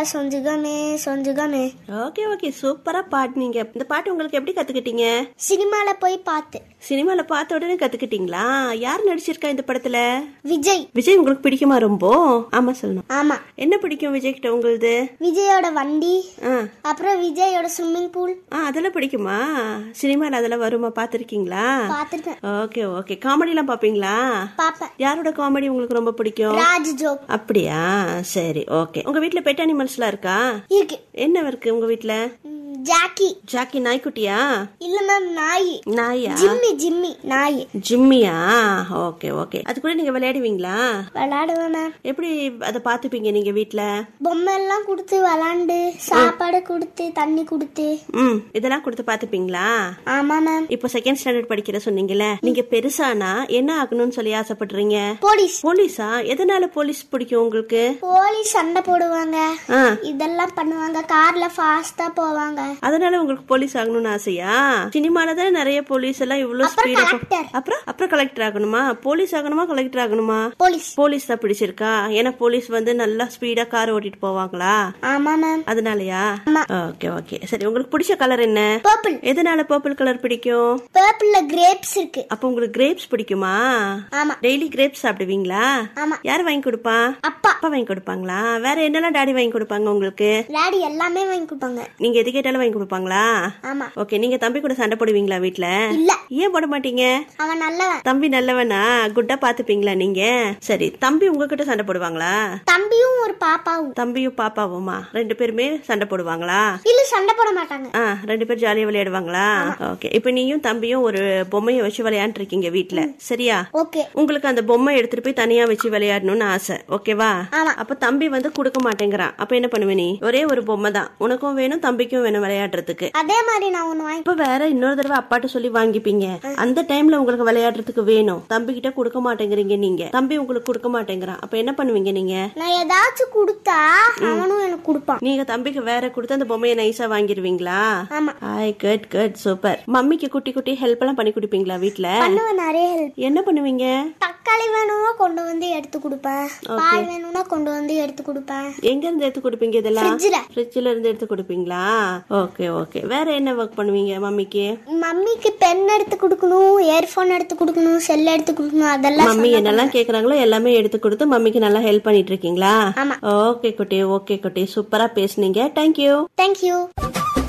சொஞ்சுகமே சொஞ்சுகமே okay okay சூப்பரா பாடினீங்க இந்த பாட்டு உங்களுக்கு எப்படி கத்துக்கிட்டீங்க சினிமால போய் பார்த்து சினிமால பார்த்த உடனே கத்துக்கிட்டீங்களா யார் நடிச்சிருக்கா இந்த படத்துல விஜய் விஜய் உங்களுக்கு பிடிக்குமா ரொம்ப ஆமா சொல்லணும் ஆமா என்ன பிடிக்கும் விஜய் கிட்ட உங்களுது விஜயோட வண்டி ஆ அப்புறம் விஜயோட ஸ்விம்மிங் பூல் ஆ அதெல்லாம் பிடிக்குமா சினிமால அதெல்லாம் வருமா பாத்திருக்கீங்களா பார்த்துருக்கேன் ஓகே ஓகே காமெடி எல்லாம் பாப்பீங்களா பாப்பேன் யாரோட காமெடி உங்களுக்கு ரொம்ப பிடிக்கும் ராஜ் ஜோக் அப்படியா சரி ஓகே உங்க வீட்ல பெட் அனிமல்ஸ்லாம் இருக்கா இருக்கு என்ன இருக்கு உங்க வீட்ல ம், ஜாக்கி ஜாக்கி நாய்க்குட்டியா இல்ல மேம் நாய் நாயா ஜிம்மி ஜிம்மி நாய் ஜிம்மியா ஓகே ஓகே அது கூட நீங்க விளையாடுவீங்களா விளையாடுவேன் மேம் எப்படி அதை பாத்துப்பீங்க நீங்க வீட்ல பொம்மை எல்லாம் கொடுத்து விளாண்டு சாப்பாடு கொடுத்து தண்ணி கொடுத்து ம் இதெல்லாம் கொடுத்து பாத்துப்பீங்களா ஆமா மேம் இப்போ செகண்ட் ஸ்டாண்டர்ட் படிக்கிற சொன்னீங்கல்ல நீங்க பெருசானா என்ன ஆகணும்னு சொல்லி ஆசைப்படுறீங்க போலீஸ் போலீஸா எதனால போலீஸ் பிடிக்கும் உங்களுக்கு போலீஸ் சண்டை போடுவாங்க ஆ இதெல்லாம் பண்ணுவாங்க கார்ல ஃபாஸ்டா போவாங்க அதனால உங்களுக்கு போலீஸ் ஆகணும்னு ஆசையா சினிமால தான் நிறைய போலீஸ் எல்லாம் இவ்வளவு அப்புறம் ஸ்பீடா collector. அப்புறம் அப்புறம் கலெக்டர் ஆகணுமா போலீஸ் ஆகணுமா கலெக்டர் ஆகணுமா போலீஸ் போலீஸ் தான் பிடிச்சிருக்கா ஏன்னா போலீஸ் வந்து நல்லா ஸ்பீடா கார் ஓட்டிட்டு போவாங்களா ஆமா மேம் அதனாலயா ஆமா. ஓகே ஓகே சரி உங்களுக்கு பிடிச்ச கலர் என்ன பர்பிள் எதனால பர்பிள் கலர் பிடிக்கும் பர்பிள்ல கிரேப்ஸ் இருக்கு அப்ப உங்களுக்கு கிரேப்ஸ் பிடிக்குமா ஆமா டெய்லி கிரேப்ஸ் சாப்பிடுவீங்களா ஆமா யார் வாங்கி கொடுப்பா அப்பா அப்பா வாங்கி கொடுப்பாங்களா வேற என்னெல்லாம் டாடி வாங்கி கொடுப்பாங்க உங்களுக்கு டாடி எல்லாமே வாங்கி கொடுப்பாங்க நீங்க எது கேட்டாலும் வாங்கி கொடுப்பாங்களா ஆமா ஓகே நீங்க தம்பி கூட சண்டை போடுவீங்களா வீட்ல இல்ல ஏன் போட மாட்டீங்க அவன் நல்லவன் தம்பி நல்லவனா குட்டா பாத்துப்பீங்களா நீங்க சரி தம்பி உங்ககிட்ட சண்டை போடுவாங்களா தம்பியும் ஒரு பாப்பாவும் தம்பியும் பாப்பாவுமா ரெண்டு பேருமே சண்டை போடுவாங்களா இல்ல சண்டை போட மாட்டாங்க ஆ ரெண்டு பேரும் ஜாலியா விளையாடுவாங்களா ஓகே இப்போ நீயும் தம்பியும் ஒரு பொம்மையை வச்சு விளையாண்டு இருக்கீங்க வீட்ல சரியா ஓகே உங்களுக்கு அந்த பொம்மை எடுத்துட்டு போய் தனியா வச்சு விளையாடணும்னு ஆசை ஓகேவா ஆமா. அப்ப தம்பி வந்து கொடுக்க மாட்டேங்கிறான் அப்ப என்ன பண்ணுவ நீ ஒரே ஒரு பொம்மை தான் உனக்கும் வேணும் தம்பிக்கும் வேணும் விளையாடுறதுக்கு அதே மாதிரி நான் ஒண்ணு வாங்கி இப்ப வேற இன்னொரு தடவை அப்பாட்ட சொல்லி வாங்கிப்பீங்க அந்த டைம்ல உங்களுக்கு விளையாடுறதுக்கு வேணும் தம்பி கிட்ட கொடுக்க மாட்டேங்கிறீங்க நீங்க தம்பி உங்களுக்கு கொடுக்க மாட்டேங்கிறான் அப்ப என்ன பண்ணுவீங்க நீங்க நான் ஏதாச்சும் கொடுத்தா அவனும் எனக்கு கொடுப்பான் நீங்க தம்பிக்கு வேற கொடுத்து அந்த பொம்மையை நைஸா வாங்கிருவீங்களா ஆமா ஹாய் குட் குட் சூப்பர் மம்மிக்கு குட்டி குட்டி ஹெல்ப் எல்லாம் பண்ணி கொடுப்பீங்களா வீட்ல பண்ணுவேன் நிறைய ஹெல்ப் என்ன பண்ணுவீங்க தக்காளி வேணும்னா கொண்டு வந்து எடுத்து கொடுப்பேன் பால் வேணும்னா கொண்டு வந்து எடுத்து கொடுப்பேன் எங்க இருந்து எடுத்து கொடுப்பீங்க இதெல்லாம் ஃப்ரிட்ஜ்ல ஃப்ரிட்ஜ்ல இருந்து எடுத்து கொடுப்பீங்களா ஓகே ஓகே வேற என்ன ஒர்க் பண்ணுவீங்க மம்மிக்கு மம்மிக்கு பென் எடுத்து கொடுக்கணும் இயர்ஃபோன் எடுத்து கொடுக்கணும் செல் எடுத்து கொடுக்கணும் அதெல்லாம் மம்மி என்னெல்லாம் கேக்குறாங்களோ எல்லாமே எடுத்து கொடுத்து மம்மிக்கு நல்லா ஹெல்ப் பண்ணிட்டு இருக்கீங்களா ஆமா. ஓகே குட்டி ஓகே குட்டி சூப்பரா பேசுனீங்க தேங்க்யூ தேங்க்யூ